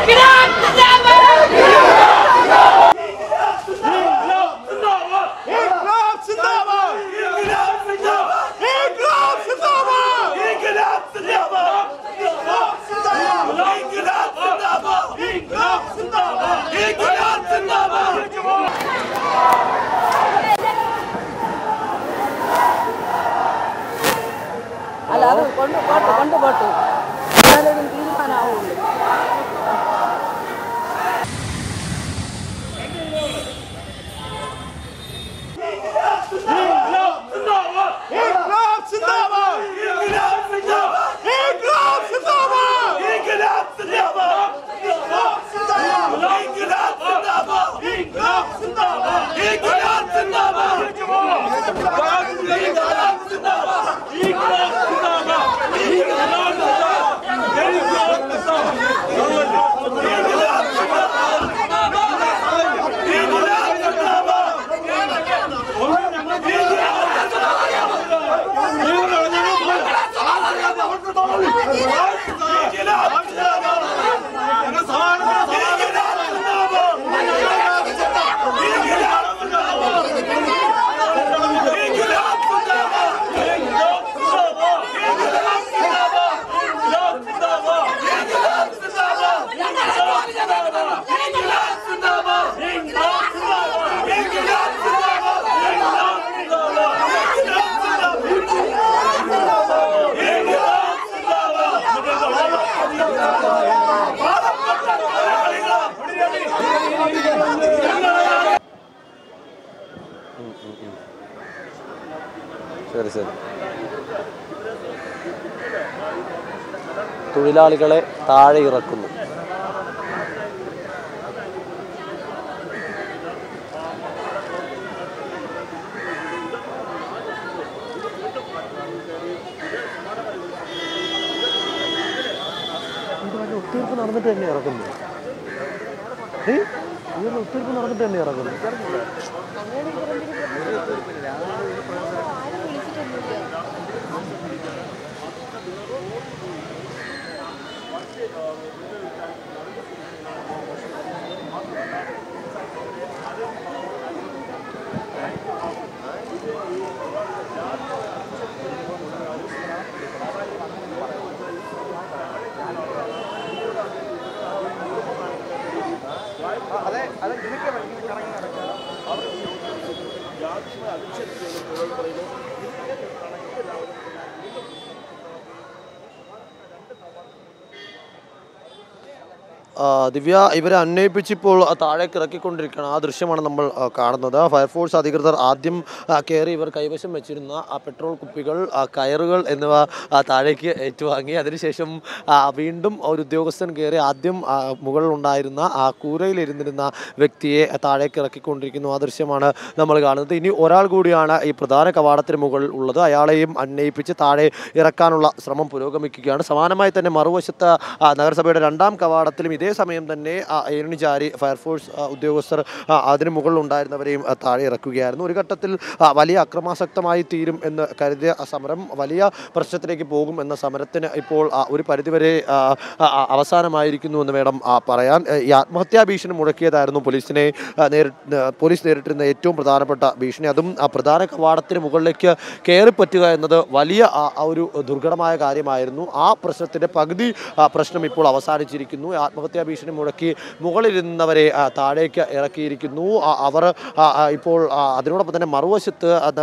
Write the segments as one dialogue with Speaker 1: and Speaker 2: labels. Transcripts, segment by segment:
Speaker 1: അല്ല അത് കൊണ്ട് പോട്ട് കൊണ്ട് പോട്ട് എന്നാലും തീരുമാനമാവുള്ളൂ
Speaker 2: ശരി ശരി തൊഴിലാളികളെ താഴെ ഇറക്കുന്നു ഒത്തീർപ്പ് നടന്നിട്ട് തന്നെ ഇറക്കുന്നു ഏയ് ഇവരുടെ ഒത്തീർപ്പ് നടന്നിട്ട് തന്നെ ഇറക്കുന്നു ആ, ദിവ്യ ഇവരെ അന്വയിപ്പിച്ചിപ്പോൾ താഴേക്ക് ഇറക്കിക്കൊണ്ടിരിക്കുകയാണ് ആ ദൃശ്യമാണ് നമ്മൾ ആ, കാണുന്നത് ഫയർഫോഴ്സ് അധികൃതർ ആദ്യം ആ, കയറി ഇവർ കൈവശം വെച്ചിരുന്ന ആ പെട്രോൾ കുപ്പികൾ ആ, കയറുകൾ എന്നിവ ആ, താഴേക്ക് ഏറ്റുവാങ്ങി അതിനുശേഷം ആ, വീണ്ടും ഒരു ഉദ്യോഗസ്ഥൻ കയറി ആദ്യം ആ, മുകളിലുണ്ടായിരുന്ന ആ കൂരയിലിരുന്നിരുന്ന വ്യക്തിയെ താഴേക്ക് ഇറക്കിക്കൊണ്ടിരിക്കുന്നു ആ ദൃശ്യമാണ് നമ്മൾ കാണുന്നത് ഇനി ഒരാൾ കൂടിയാണ് ഈ പ്രധാന കവാടത്തിന് മുകളിൽ ഉള്ളത് അയാളെയും അന്വയിപ്പിച്ച് താഴെ ഇറക്കാനുള്ള ശ്രമം പുരോഗമിക്കുകയാണ് സമാനമായി തന്നെ മറുവശത്ത് ആ, നഗരസഭയുടെ രണ്ടാം കവാടത്തിലും ഇതേ സമയം തന്നെ ആ, ഏണിചാരി ഫയർഫോഴ്സ് ആ, ഉദ്യോഗസ്ഥർ ആ, അതിന് മുകളിൽ ഉണ്ടായിരുന്നവരെയും ആ, താഴെ ഇറക്കുകയായിരുന്നു ഒരു ഘട്ടത്തിൽ ആ, വലിയ അക്രമാസക്തമായി തീരും എന്ന് കരുതിയ ആ സമരം വലിയ പ്രശ്നത്തിലേക്ക് പോകും എന്ന സമരത്തിന് ഇപ്പോൾ ആ, ഒരു പരിധിവരെ ആ, ആ, ആ, അവസാനമായിരിക്കുന്നു എന്ന് വേണം ആ, പറയാൻ ഏ, ഈ ആത്മഹത്യാ ഭീഷണി മുഴക്കിയതായിരുന്നു പോലീസിനെ ആ, നേരി ആ, പോലീസ് നേരിട്ടിരുന്ന ഏറ്റവും പ്രധാനപ്പെട്ട ഭീഷണി അതും ആ പ്രധാന കവാടത്തിന് മുകളിലേക്ക് കയറിപ്പറ്റുക എന്നത് വലിയ ആ, ആ ഒരു ദുർഘടമായ കാര്യമായിരുന്നു ആ പ്രശ്നത്തിൻ്റെ പകുതി ആ, പ്രശ്നം ഇപ്പോൾ അവസാനിച്ചിരിക്കുന്നു ആത്മഹത്യാ ഭീഷണി മുഴക്കി മുകളിലിരുന്നവരെ ആ, താഴേക്ക് ഇറക്കിയിരിക്കുന്നു ആ, അവർ ആ, ആ, ഇപ്പോൾ ആ, അതിനോടൊപ്പം തന്നെ മറുവശത്ത് അത്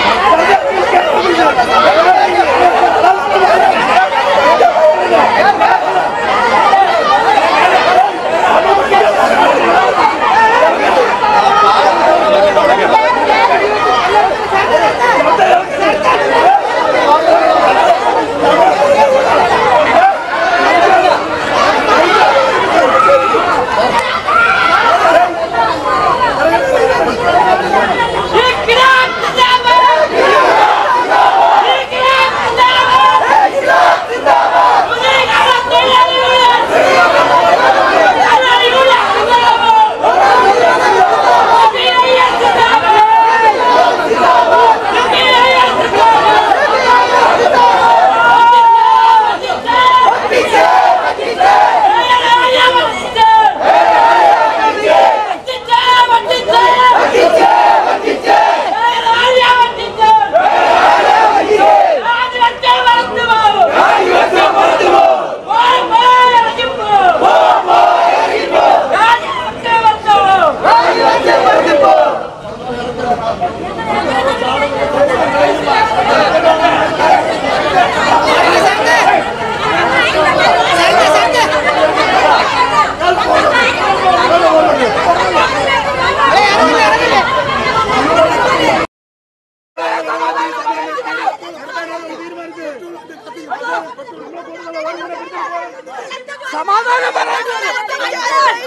Speaker 3: ¡Vamos!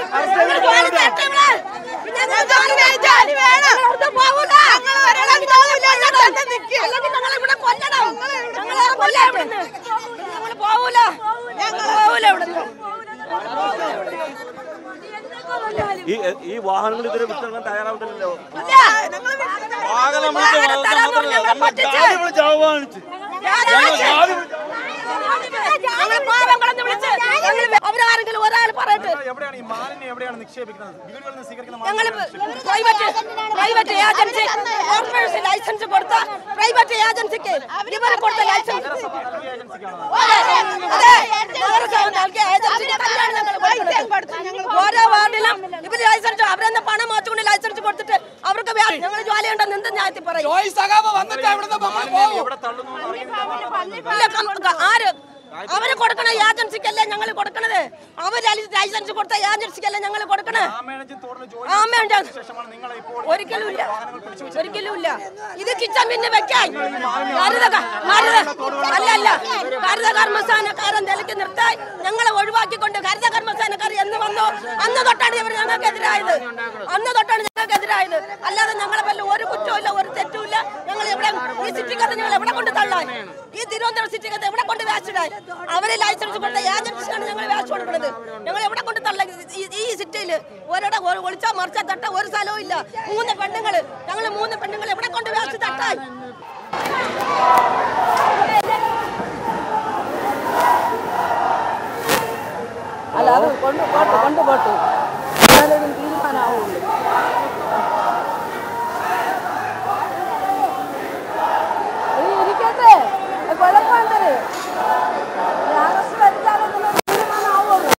Speaker 1: ഞങ്ങൾ ജോലി തരട്ടെ ഇവിടെ. ഞങ്ങൾ ജോലി വേണം. ജോലി വേണം. ഞങ്ങൾ പോകൂല. അല്ലെങ്കിൽ ഞങ്ങളെ ഇവിടെ കൊല്ലണം. ഞങ്ങളെ കൊല്ലാം ഇവിടുന്ന്. ഞങ്ങൾ പോകൂല. ഞങ്ങൾ പോകൂല ഇവിടുന്ന്.
Speaker 3: ഈ ഈ വാഹനങ്ങൾ ഇതുവരെ വിട്ടിറങ്ങാൻ തയ്യാറാവുന്നില്ലല്ലോ
Speaker 1: ഇല്ല. വാഹനം തരാൻ പറഞ്ഞ് ഞങ്ങളെ പറ്റിച്ച്. ഞങ്ങൾ പാവങ്ങളെന്ന് വിളിച്ച് ഞങ്ങൾ അവരാരെങ്കിലും ഒരാൾ പറയട്ടെ
Speaker 3: എവിടെയാണ് ഈ മാലിന്യം എവിടെയാണ് നിക്ഷേപിക്കുന്നത് വീടുകളിൽ നിന്ന് സ്വീകരിക്കുന്ന
Speaker 1: ഞങ്ങൾ private private agency corporation license കൊടുത്ത പ്രൈവറ്റ് ഏജൻസിക്ക് ഇവർ കൊടുത്ത ലൈസൻസ് അതെ, അതെ. നഗരസഭ നൽകിയ ഏജൻസിക്ക് തന്നെയാണ് ഞങ്ങൾ കൊടുക്കുന്നത്. ഓരോ വാർഡിലും ഇവർ ലൈസൻസ് അവരെന്ന് പണം മാറ്റുകൊണ്ട് ലൈസൻസ് കൊടുത്തിട്ട് അവർക്ക് വ്യാ- ഞങ്ങൾ ജോലിയുണ്ടെന്ന് എന്ത് ന്യായത്തിൽ പറയും
Speaker 3: എവിടെ തള്ളുന്നു എന്ന് അറിയുന്നില്ല
Speaker 1: ഇല്ല, കം- ക- ആര് അവര് കൊടുക്കണ ഏജൻസിക്കല്ലേ ഞങ്ങൾ കൊടുക്കണത് അവർ ലൈസൻസ് കൊടുത്ത ഏജൻസിക്കല്ലേ ഞങ്ങൾ കൊടുക്കണേ
Speaker 3: രാമേണജൻ തോടിന് ജോലി
Speaker 1: ആമയുണ്ട്
Speaker 3: ശേഷമാണ് നിങ്ങൾ ഇപ്പോൾ
Speaker 1: ഒരിക്കലും ഇല്ല ഒരിക്കലും ഇല്ല ഇത് കിച്ചൺ പിന്നെ വെക്കാൻ കരുത കരുത അല്ല അല്ല കരുത കർമ്മസ്ഥാനക്കാരൻ നിലയ്ക്ക് നിർത്താൻ ഞങ്ങളെ ഒഴിവാക്കിക്കൊണ്ട് കരുത കർമ്മസ്ഥാനക്കാർ എന്ന് വന്നോ അന്ന് തൊട്ടാണ് ഇവർ ഞങ്ങൾക്കെതിരായത് അന്ന് തൊട്ടാണ് ഞങ്ങൾക്കെതിരായത് അല്ലാതെ ഞങ്ങളെ വല്ല ഒരു കുറ്റവും ഒരു തെറ്റുമില്ല ഞങ്ങൾ എവിടെ ഈ സിറ്റിക്കകത്ത് ഞങ്ങൾ എവിടെ കൊണ്ട് തള്ളാൻ ഈ തിരുവനന്തപുരം സിറ്റിക്കകത്ത് എവിടെ കൊണ്ട് വേസ്റ്റിടാൻ അവരെ ലൈസൻസ് കൊടുത്ത ഏജൻസിയാണ് ഞങ്ങൾ വേസ്റ്റ് കൊടുക്കുന്നത് ഞങ്ങൾ എവിടെ കൊണ്ട് തള്ള ഈ- ഈ സിറ്റിയിൽ ഒരിടം ഒരു ഒളിച്ചാ മറിച്ചാ തട്ട ഒരു സ്ഥലവും ഇല്ല മൂന്ന് പെണ്ണുങ്ങള് ഞങ്ങൾ മൂന്ന് പെണ്ണുങ്ങൾ എവിടെ കൊണ്ട് വേസ്റ്റ് തട്ടാൻ
Speaker 4: അല്ല അത് കൊണ്ട് പോട്ട് കൊണ്ട് പോട്ട് എന്നാലും തീരുമാനമാവുള്ളൂ ഇത് ഇരിക്കട്ടെ അത് കുഴപ്പമുണ്ടത് അറസ്റ്റ് വരുത്താലൊന്നും തീരുമാനമാവുള്ളൂ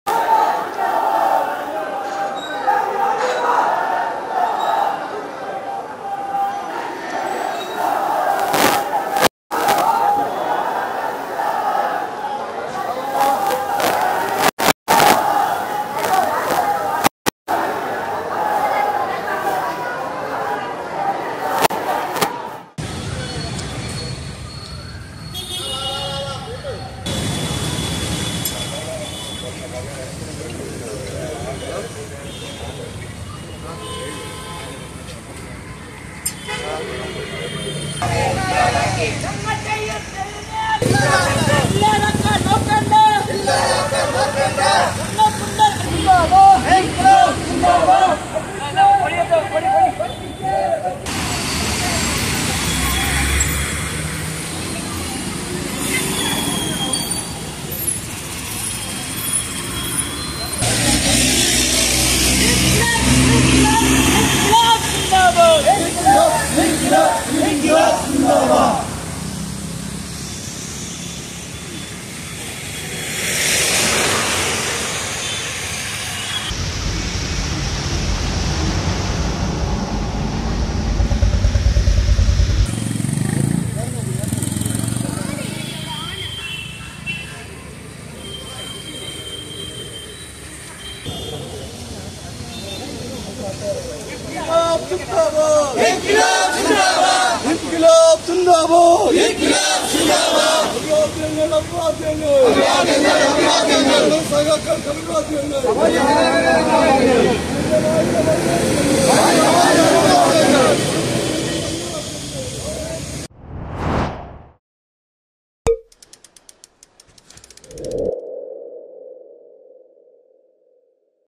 Speaker 5: സഹാക്കൾ